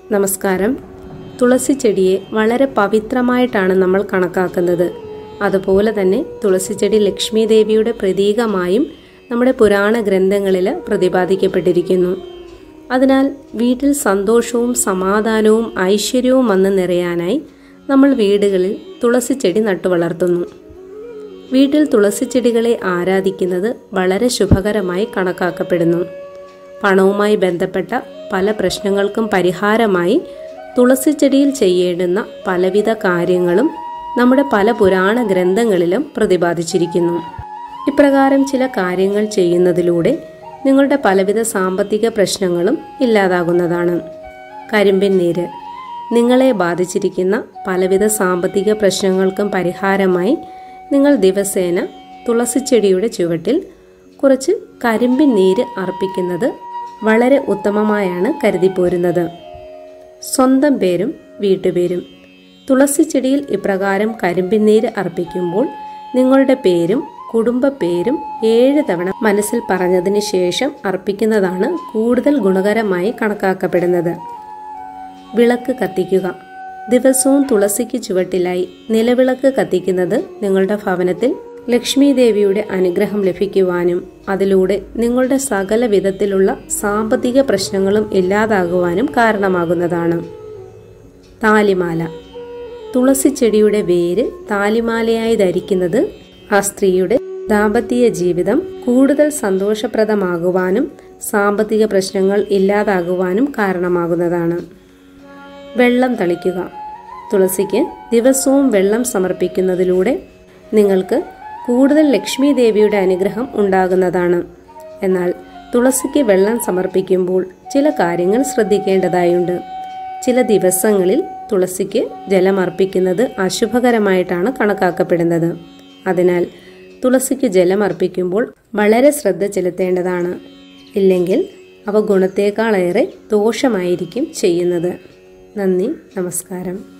നമസ്കാരം തുളസി ചെടിയെ വളരെ പവിത്രമായിട്ടാണ് നമ്മൾ കണക്കാക്കുന്നത് അതുപോലെ തന്നെ തുളസി ചെടി ലക്ഷ്മി ദേവിയുടെ പ്രതീകമായും നമ്മുടെ പുരാണ ഗ്രന്ഥങ്ങളിൽ പ്രതിപാദിക്കപ്പെട്ടിരിക്കുന്നു അതിനാൽ വീട്ടിൽ സന്തോഷവും സമാധാനവും ഐശ്വര്യവും വന്ന് നിറയാനായി നമ്മൾ വീടുകളിൽ തുളസി ചെടി നട്ടുവളർത്തുന്നു വീട്ടിൽ തുളസി ചെടികളെ ആരാധിക്കുന്നത് വളരെ ശുഭകരമായി കണക്കാക്കപ്പെടുന്നു പണവുമായി ബന്ധപ്പെട്ട പല പ്രശ്നങ്ങൾക്കും പരിഹാരമായി തുളസി ചെടിയിൽ ചെയ്യേണ്ടുന്ന പലവിധ കാര്യങ്ങളും നമ്മുടെ പല പുരാണ ഗ്രന്ഥങ്ങളിലും പ്രതിപാദിച്ചിരിക്കുന്നു ഇപ്രകാരം ചില കാര്യങ്ങൾ ചെയ്യുന്നതിലൂടെ നിങ്ങളുടെ പലവിധ സാമ്പത്തിക പ്രശ്നങ്ങളും ഇല്ലാതാകുന്നതാണ് കരിമ്പിൻ നീര് നിങ്ങളെ ബാധിച്ചിരിക്കുന്ന പലവിധ സാമ്പത്തിക പ്രശ്നങ്ങൾക്കും പരിഹാരമായി നിങ്ങൾ ദിവസേന തുളസിച്ചെടിയുടെ ചുവട്ടിൽ കുറച്ച് കരിമ്പിൻ നീര് അർപ്പിക്കുന്നത് വളരെ ഉത്തമമായാണ് കരുതിപ്പോരുന്നത് സ്വന്തം പേരും വീട്ടുപേരും തുളസിച്ചെടിയിൽ ഇപ്രകാരം കരിമ്പിൻ നീര് അർപ്പിക്കുമ്പോൾ നിങ്ങളുടെ പേരും കുടുംബ പേരും ഏഴ് തവണ മനസ്സിൽ പറഞ്ഞതിന് ശേഷം അർപ്പിക്കുന്നതാണ് കൂടുതൽ ഗുണകരമായി കണക്കാക്കപ്പെടുന്നത് വിളക്ക് കത്തിക്കുക ദിവസവും തുളസിക്ക് ചുവട്ടിലായി നിലവിളക്ക് കത്തിക്കുന്നത് നിങ്ങളുടെ ഭവനത്തിൽ ലക്ഷ്മി ദേവിയുടെ അനുഗ്രഹം ലഭിക്കുവാനും അതിലൂടെ നിങ്ങളുടെ സകല വിധത്തിലുള്ള സാമ്പത്തിക പ്രശ്നങ്ങളും ഇല്ലാതാകുവാനും കാരണമാകുന്നതാണ് താലിമാല തുളസി ചെടിയുടെ വേര് താലിമാലയായി ധരിക്കുന്നത് ആ സ്ത്രീയുടെ ദാമ്പത്യ ജീവിതം കൂടുതൽ സന്തോഷപ്രദമാകുവാനും സാമ്പത്തിക പ്രശ്നങ്ങൾ ഇല്ലാതാകുവാനും കാരണമാകുന്നതാണ് വെള്ളം തളിക്കുക തുളസിക്ക് ദിവസവും വെള്ളം സമർപ്പിക്കുന്നതിലൂടെ നിങ്ങൾക്ക് കൂടുതൽ ലക്ഷ്മി ദേവിയുടെ അനുഗ്രഹം ഉണ്ടാകുന്നതാണ് എന്നാൽ തുളസിക്ക് വെള്ളം സമർപ്പിക്കുമ്പോൾ ചില കാര്യങ്ങൾ ശ്രദ്ധിക്കേണ്ടതായുണ്ട് ചില ദിവസങ്ങളിൽ തുളസിക്ക് ജലമർപ്പിക്കുന്നത് അശുഭകരമായിട്ടാണ് കണക്കാക്കപ്പെടുന്നത് അതിനാൽ തുളസിക്ക് ജലമർപ്പിക്കുമ്പോൾ വളരെ ശ്രദ്ധ ചെലുത്തേണ്ടതാണ് ഇല്ലെങ്കിൽ അവ ഗുണത്തേക്കാളേറെ ദോഷമായിരിക്കും ചെയ്യുന്നത് നന്ദി നമസ്കാരം